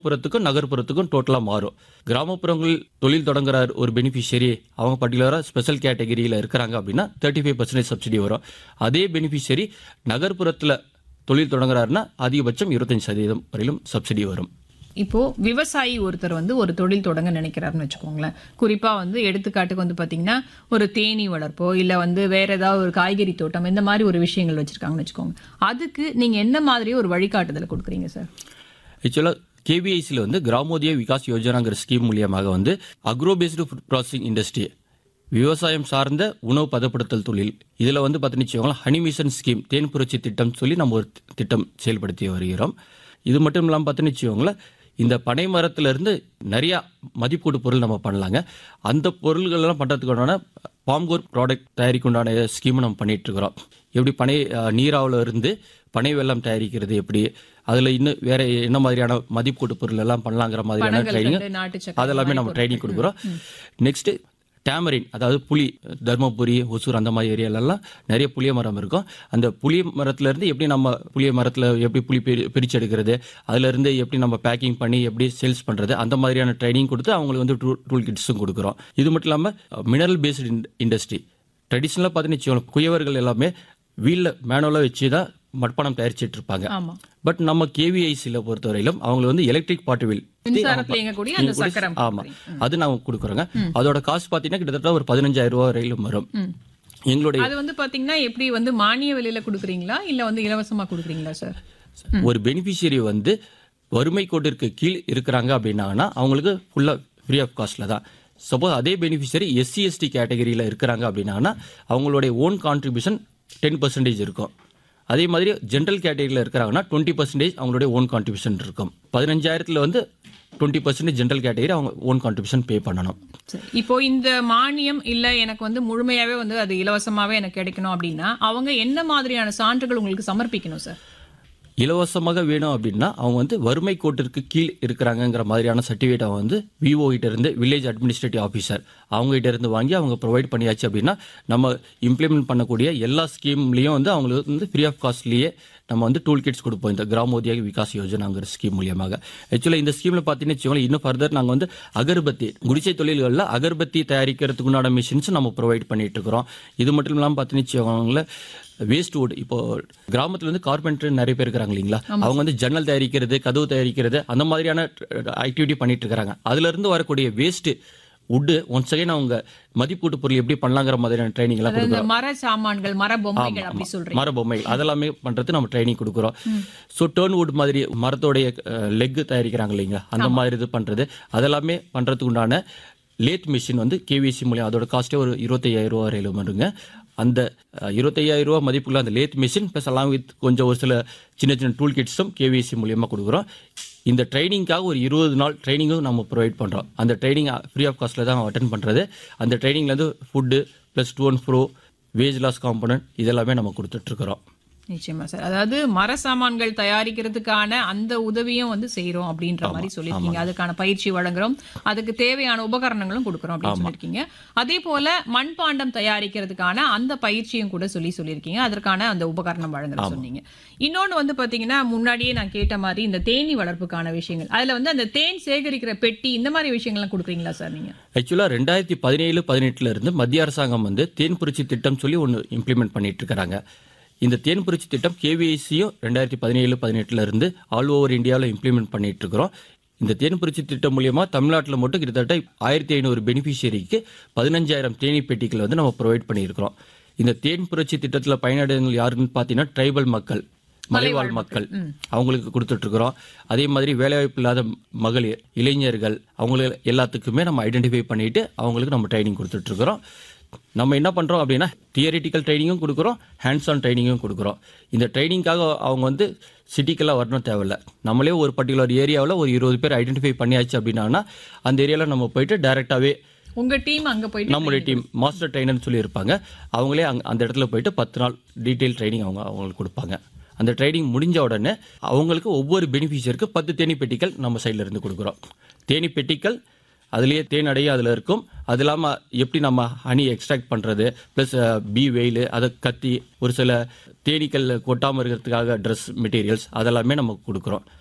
புறத்துக்கும் நகர்ப்புறத்துக்கும் டோட்டலாக மாறும் கிராமப்புறங்களில் தொழில் தொடங்குறார் ஒரு பெனிஃபிஷியரி அவங்க பர்டிகுலராக ஸ்பெஷல் கேட்டகரியில் இருக்கிறாங்க அப்படின்னா தேர்ட்டி ஃபைவ் பர்சன்டேஜ் சப்சிடி வரும் அதே பெனிஃபிஷியரி நகர்ப்புறத்தில் தொழில் தொடங்குறாருன்னா அதிகபட்சம் இருபத்தஞ்சு சதவீதம் வரையிலும் சப்சிடி வரும் இப்போ விவசாயி ஒருத்தர் வந்து ஒரு தொழில் தொடங்க நினைக்கிறாருன்னு வச்சுக்கோங்களேன் குறிப்பா வந்து எடுத்துக்காட்டுக்கு வந்து பாத்தீங்கன்னா ஒரு தேனீ வளர்ப்போ இல்ல வந்து வேற ஏதாவது ஒரு காய்கறி தோட்டம் இந்த மாதிரி ஒரு விஷயங்கள் வச்சிருக்காங்கன்னு வச்சுக்கோங்க அதுக்கு நீங்க என்ன மாதிரி ஒரு வழிகாட்டுதலை கொடுக்குறீங்க சார் ஆக்சுவலாக கேபிஐசியில் வந்து கிராமோதய விகாஸ் யோஜனாங்கிற ஸ்கீம் மூலியமாக வந்து agro based food processing industry விவசாயம் சார்ந்த உணவு பதப்படுத்தல் தொழில் இதில் வந்து பார்த்தீங்கன்னு வச்சுக்கோங்களேன் ஹனி மிஷன் ஸ்கீம் தேன் புரட்சி திட்டம் சொல்லி நம்ம ஒரு திட்டம் செயல்படுத்தி வருகிறோம் இது மட்டும் இல்லாமல் பார்த்தீங்கன்னு வச்சுக்கோங்களேன் இந்த பனை மரத்திலிருந்து நிறையா மதிப்பீடு பொருள் நம்ம பண்ணலாங்க அந்த பொருள்கள்லாம் பண்ணுறதுக்கான பாம்கோர் ப்ராடக்ட் தயாரிக்குண்டான ஸ்கீம் நம்ம பண்ணிட்டு இருக்கிறோம் எப்படி பனை அஹ், நீராவுல இருந்து பனை வெல்லம் தயாரிக்கிறது எப்படி அதில் இன்னும் வேற என்ன மாதிரியான மதிப்பீட்டு பொருள் எல்லாம் பண்ணலாங்கிற மாதிரியான பனங்கள் ட்ரைனிங் கண்டு, நாட்டு சக்கரை அதெல்லாமே நம்ம ட்ரைனிங் கொடுக்குறோம் நெக்ஸ்ட் டேமரின் அதாவது புளி தர்மபுரி ஒசூர் அந்த மாதிரி ஏரியாலெல்லாம் நிறைய புளிய மரம் இருக்கும் அந்த புளிய மரத்துல இருந்து எப்படி நம்ம புளிய மரத்தில் எப்படி புளி பிரி பிரிச்சு எடுக்கிறது அதுல இருந்து எப்படி நம்ம பேக்கிங் பண்ணி எப்படி சேல்ஸ் பண்றது அந்த மாதிரியான ட்ரைனிங் கொடுத்து அவங்களுக்கு வந்து டூ டூல் கிட்ஸும் கொடுக்குறோம் இது மட்டும் இல்லாமல் மினரல் பேஸ்டு இண்டஸ்ட்ரி ட்ரெடிஷ்னலாக பார்த்தீங்கன்னு வச்சுக்கோங்களேன் குயவர்கள் எல்லாமே வீலில் மேனுவலாக வச்சு தான் மட்பானம் தயாரிச்சிட்டு இருப்பாங்க ஆமா பட் நம்ம கேவிஐசியில் பொறுத்தவரையிலும் அவங்க வந்து எலக்ட்ரிக் பாட்டுவில் மின்சாரத்துல இயங்கக்கூடிய அந்த சக்கரம் ஆமா அது நாங்க கொடுக்குறோங்க அதோட காசு பாத்தீங்கன்னா கிட்டத்தட்ட ஒரு பதினஞ்சாயிரம் ரூபாய் வரையிலும் வரும் எங்களுடைய அது வந்து பாத்தீங்கன்னா எப்படி வந்து மானிய விலையில கொடுக்குறீங்களா இல்ல வந்து இலவசமா கொடுக்குறீங்களா சார் ஒரு பெனிஃபிஷியரி வந்து வறுமை கோட்டிற்கு கீழ் இருக்கிறாங்க அப்படின்னாங்கன்னா அவங்களுக்கு ஃபுல்லா ஃப்ரீ ஆஃப் காஸ்ட்ல தான் சப்போஸ் அதே பெனிஃபிஷியரி எஸ்சி எஸ்டி கேட்டகரியில் இருக்கிறாங்க அப்படின்னாங்கன்னா அவங்களுடைய ஓன் கான்ட்ரிபியூஷன் டென் பர்சன்டேஜ் இருக்கும் அதே மாதிரி ஜென்ரல் கேட்டகரியில் இருக்கிறாங்கன்னா டுவெண்ட்டி பர்சன்டேஜ் அவங்களுடைய ஓன் கான்ட்ரிபியூஷன் இருக்கும் பதினஞ்சாயிரத்தில் வந்து டுவெண்ட்டி பர்சன்டேஜ் ஜென்ரல் கேட்டகரி அவங்க ஓன் கான்ட்ரிபியூஷன் பே பண்ணணும் சரி. இப்போ இந்த மானியம் இல்ல எனக்கு வந்து முழுமையாவே வந்து அது இலவசமாவே எனக்கு கிடைக்கணும் அப்படின்னா அவங்க என்ன மாதிரியான சான்றுகள் உங்களுக்கு சமர்ப்பிக்கணும் சார் இலவசமாக வேணும் அப்படின்னா அவங்க வந்து வறுமை கோட்டிற்கு கீழ் இருக்கிறாங்கங்கிற மாதிரியான சர்டிஃபிகேட் அவங்க வந்து விஓ கிட்ட இருந்து வில்லேஜ் அட்மினிஸ்ட்ரேட்டிவ் ஆஃபீஸர் அவங்க கிட்ட இருந்து வாங்கி அவங்க ப்ரொவைட் பண்ணியாச்சு அப்படின்னா நம்ம இம்ப்ளிமெண்ட் பண்ணக்கூடிய எல்லா ஸ்கீம்லேயும் வந்து அவங்களுக்கு வந்து ஃப்ரீ ஆஃப் காஸ்ட்லேயே நம்ம வந்து டூல் கிட்ஸ் கொடுப்போம் இந்த கிராமோதிய விகாஸ் யோஜனாங்கிற ஸ்கீம் மூலியமாக ஆக்சுவலாக இந்த ஸ்கீமில் பார்த்தீங்கன்னு வச்சுக்கோங்களேன் இன்னும் ஃபர்தர் நாங்கள் வந்து அகர்பத்தி குடிசை தொழில்களில் அகர்பத்தி தயாரிக்கிறதுக்குண்டான மிஷின்ஸ் நம்ம ப்ரொவைட் பண்ணிட்டு இருக்கிறோம் இது மட்டும் இல்லாமல் பார்த்தீங்கன்னு வச்சுக்கோங்களேன் வேஸ்ட் வுட் இப்போ கிராமத்துல இருந்து கார்பெண்டர் நிறைய பேர் இருக்கிறாங்க இல்லைங்களா அவங்க வந்து ஜன்னல் தயாரிக்கிறது கதவு தயாரிக்கிறது அந்த மாதிரியான ஆக்டிவிட்டி பண்ணிட்டு இருக்காங்க அதுல இருந்து வரக்கூடிய வேஸ்ட் வுட்டு ஒன்ஸ் அகைன் அவங்க மதிப்பீட்டு பொருள் எப்படி பண்ணலாங்கிற மாதிரியான ட்ரைனிங் எல்லாம் அதாவது கொடுக்குறோம் இந்த மர சாமான்கள் மர பொம்மைகள் அப்படி சொல்றீங்க மர பொம்மைகள் அதெல்லாமே பண்றது நம்ம ட்ரைனிங் கொடுக்குறோம் ஸோ டேர்ன் வுட் மாதிரி மரத்தோடைய லெக் தயாரிக்கிறாங்க இல்லைங்களா அந்த மாதிரி இது பண்றது அதெல்லாமே பண்றதுக்கு உண்டான லேத் மிஷின் வந்து கேவிசி மூலியம் அதோட காஸ்ட்டே ஒரு இருபத்தையாயிரம் ரூபா வரையிலும் வருங்க அந்த அஹ், இருபத்தையாயிரம் ரூபா மதிப்புள்ள அந்த lathe machine plus along with கொஞ்சம் ஒரு சில சின்ன சின்ன டூல் கிட்ஸும் கேவிசி மூலியமாக கொடுக்குறோம் இந்த ட்ரைனிங்காக ஒரு இருபது நாள் ட்ரைனிங்கும் நம்ம ப்ரொவைட் பண்ணுறோம் அந்த ட்ரைனிங் ஃப்ரீ ஆஃப் காஸ்ட்டில் தான் அட்டன் பண்ணுறது அந்த ட்ரைனிங்லேருந்து food plus two and pro wage loss component இதெல்லாமே நம்ம கொடுத்துட்ருக்குறோம் நிச்சயமா சார் அதாவது மர சாமான்கள் தயாரிக்கிறதுக்கான அந்த உதவியும் வந்து செய்றோம் அப்படின்ற மாதிரி சொல்லியிருக்கீங்க அதுக்கான பயிற்சி வழங்குறோம் அதுக்கு தேவையான உபகரணங்களும் கொடுக்குறோம் அப்படின்னு சொல்லியிருக்கீங்க அதே போல மண்பாண்டம் தயாரிக்கிறதுக்கான அந்த பயிற்சியும் கூட சொல்லி சொல்லியிருக்கீங்க அதற்கான அந்த உபகரணம் வழங்குறோம் சொன்னீங்க இன்னொன்னு வந்து பாத்தீங்கன்னா முன்னாடியே நான் கேட்ட மாதிரி இந்த தேனி வளர்ப்புக்கான விஷயங்கள் அதுல வந்து அந்த தேன் சேகரிக்கிற பெட்டி இந்த மாதிரி விஷயங்கள்லாம் கொடுக்குறீங்களா சார் நீங்க ஆக்சுவலாக ரெண்டாயிரத்தி பதினேழு பதினெட்டுல இருந்து மத்திய அரசாங்கம் வந்து தேன் புரட்சி திட்டம் சொல்லி ஒன்று இம்ப்ளிமெண்ட் பண்ணிட்டு இருக்கிறாங்க இந்த தேன் புரட்சி திட்டம் கேவிஐசியும் ரெண்டாயிரத்தி பதினேழு பதினெட்டுல இருந்து ஆல் ஓவர் இந்தியாவில் இம்ப்ளிமெண்ட் பண்ணிட்டு இருக்கிறோம் இந்த தேன் புரட்சி திட்டம் மூலியமா தமிழ்நாட்டில் மட்டும் கிட்டத்தட்ட ஆயிரத்தி ஐநூறு பெனிஃபிஷியரிக்கு பதினஞ்சாயிரம் தேனி பெட்டிகள் வந்து நம்ம ப்ரொவைட் பண்ணியிருக்கிறோம் இந்த தேன் புரட்சி திட்டத்தில் பயனடைங்கள் யாருன்னு பார்த்தீங்கன்னா ட்ரைபல் மக்கள் மலைவாழ் மக்கள் அவங்களுக்கு கொடுத்துட்டு இருக்கிறோம் அதே மாதிரி வேலைவாய்ப்பு இல்லாத மகளிர் இளைஞர்கள் அவங்களுக்கு எல்லாத்துக்குமே நம்ம ஐடென்டிஃபை பண்ணிட்டு அவங்களுக்கு நம்ம ட்ரைனிங் கொடுத்துட்டு இருக்கிறோம் நம்ம என்ன பண்றோம் அப்படின்னா தியரிட்டிக்கல் ட்ரைனிங்கும் கொடுக்குறோம் ஹேண்ட்ஸ் ஆன் ட்ரைனிங்கும் கொடுக்குறோம் இந்த ட்ரைனிங்காக அவங்க வந்து சிட்டிக்கெல்லாம் வரணும் தேவையில்ல நம்மளே ஒரு பர்டிகுலர் ஏரியாவில் ஒரு இருபது பேர் ஐடென்டிஃபை பண்ணியாச்சு அப்படின்னா அந்த ஏரியாவில் நம்ம போயிட்டு டைரெக்டாகவே உங்க டீம் அங்க போயிட்டு நம்மளுடைய டீம் மாஸ்டர் ட்ரைனர்னு சொல்லி இருப்பாங்க அவங்களே அங்க அந்த இடத்துல போயிட்டு பத்து நாள் டீட்டெயில் ட்ரைனிங் அவங்க அவங்களுக்கு கொடுப்பாங்க அந்த ட்ரைனிங் முடிஞ்ச உடனே அவங்களுக்கு ஒவ்வொரு பெனிஃபிஷியருக்கு பத்து தேனி பெட்டிகள் நம்ம சைடுல இருந்து கொடுக்குறோம் தேனி பெட்டிகள் அதுலேயே தேன் அடைய அதில் இருக்கும் அது இல்லாமல் எப்படி நம்ம ஹனி எக்ஸ்ட்ராக்ட் பண்ணுறது ப்ளஸ் பி வெயில் அதை கத்தி ஒரு சில தேனீக்கள் கொட்டாமல் இருக்கிறதுக்காக ட்ரெஸ் மெட்டீரியல்ஸ் அதெல்லாமே நம்ம கொடுக்குறோம்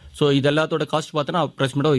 ஸோ இது எல்லாத்தோட காஸ்ட் பார்த்தோன்னா அப்ராக்சிமேட்டாக